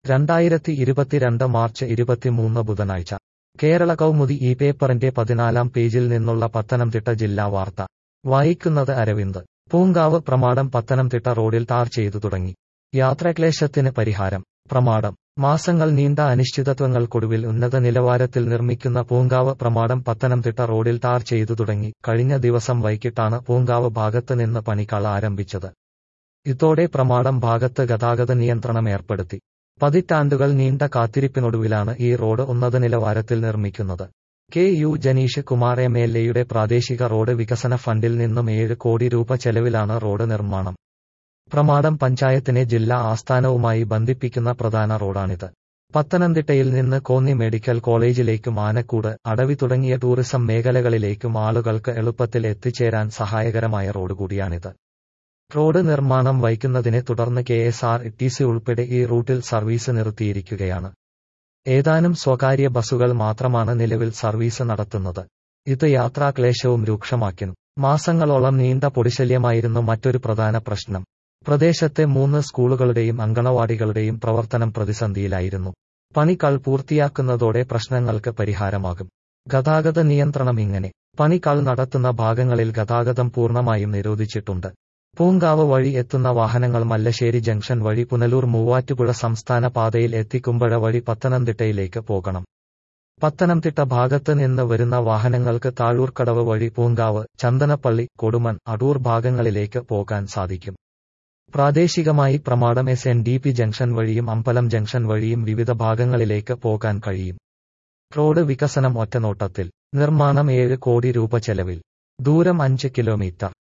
രണ്ടായിരത്തി ഇരുപത്തിരണ്ട് മാർച്ച് ഇരുപത്തിമൂന്ന് ബുധനാഴ്ച കേരള കൗമുദി ഈ പേപ്പറിന്റെ പതിനാലാം പേജിൽ നിന്നുള്ള പത്തനംതിട്ട ജില്ലാ വാർത്ത വായിക്കുന്നത് അരവിന്ദ് പൂങ്കാവ് പ്രമാടം പത്തനംതിട്ട റോഡിൽ ടാർ ചെയ്തു തുടങ്ങി യാത്രാക്ലേശത്തിന് പരിഹാരം പ്രമാടം മാസങ്ങൾ നീണ്ട അനിശ്ചിതത്വങ്ങൾക്കൊടുവിൽ ഉന്നത നിലവാരത്തിൽ നിർമ്മിക്കുന്ന പൂങ്കാവ് പ്രമാടം പത്തനംതിട്ട റോഡിൽ ടാർ ചെയ്തു തുടങ്ങി കഴിഞ്ഞ ദിവസം വൈകിട്ടാണ് പൂങ്കാവ് ഭാഗത്ത് നിന്ന് പണികൾ ആരംഭിച്ചത് ഇതോടെ പ്രമാടം ഭാഗത്ത് ഗതാഗത നിയന്ത്രണം ഏർപ്പെടുത്തി പതിറ്റാണ്ടുകൾ നീണ്ട കാത്തിരിപ്പിനൊടുവിലാണ് ഈ റോഡ് ഉന്നത നിലവാരത്തിൽ നിർമ്മിക്കുന്നത് K U Jenish Kumar M L എയുടെ പ്രാദേശിക റോഡ് വികസന ഫണ്ടിൽ നിന്നും ഏഴ് കോടി രൂപ ചെലവിലാണ് റോഡ് നിർമ്മാണം പ്രമാടം പഞ്ചായത്തിനെ ജില്ലാ ആസ്ഥാനവുമായി ബന്ധിപ്പിക്കുന്ന പ്രധാന റോഡാണിത് പത്തനംതിട്ടയിൽ നിന്ന് കോന്നി മെഡിക്കൽ കോളേജിലേക്കും ആനക്കൂട് അടവി തുടങ്ങിയ ടൂറിസം മേഖലകളിലേക്കും ആളുകൾക്ക് എളുപ്പത്തിൽ എത്തിച്ചേരാൻ സഹായകരമായ റോഡ് കൂടിയാണിത് റോഡ് നിർമ്മാണം വൈകുന്നതിനെ തുടർന്ന് K S R T C ഉൾപ്പെടെ ഈ റൂട്ടിൽ സർവീസ് നിർത്തിയിരിക്കുകയാണ് ഏതാനും സ്വകാര്യ ബസുകൾ മാത്രമാണ് നിലവിൽ സർവീസ് നടത്തുന്നത് ഇത് യാത്രാക്ലേശവും രൂക്ഷമാക്കുന്നു മാസങ്ങളോളം നീണ്ട പൊടിശല്യമായിരുന്നു മറ്റൊരു പ്രധാന പ്രശ്നം പ്രദേശത്തെ മൂന്ന് സ്കൂളുകളുടെയും അങ്കണവാടികളുടെയും പ്രവർത്തനം പ്രതിസന്ധിയിലായിരുന്നു പണികൾ പൂർത്തിയാക്കുന്നതോടെ പ്രശ്നങ്ങൾക്ക് പരിഹാരമാകും ഗതാഗത നിയന്ത്രണം ഇങ്ങനെ പണികൾ നടത്തുന്ന ഭാഗങ്ങളിൽ ഗതാഗതം പൂർണ്ണമായും നിരോധിച്ചിട്ടുണ്ട് പൂങ്കാവ് വഴി എത്തുന്ന വാഹനങ്ങൾ മല്ലശ്ശേരി ജംഗ്ഷൻ വഴി പുനലൂർ മൂവാറ്റുപുഴ സംസ്ഥാന പാതയിൽ എത്തിക്കുമ്പഴ വഴി പത്തനംതിട്ടയിലേക്ക് പോകണം പത്തനംതിട്ട ഭാഗത്ത് നിന്ന് വരുന്ന വാഹനങ്ങൾക്ക് താഴൂർക്കടവ് വഴി പൂങ്കാവ് ചന്ദനപ്പള്ളി കൊടുമൺ അടൂർ ഭാഗങ്ങളിലേക്ക് പോകാൻ സാധിക്കും പ്രാദേശികമായി Pramadam S N D P junction വഴിയും അമ്പലം ജംഗ്ഷൻ വഴിയും വിവിധ ഭാഗങ്ങളിലേക്ക് പോകാൻ കഴിയും റോഡ് വികസനം ഒറ്റനോട്ടത്തിൽ നിർമ്മാണം ഏഴ് കോടി രൂപ ചെലവിൽ ദൂരം അഞ്ച് കിലോമീറ്റർ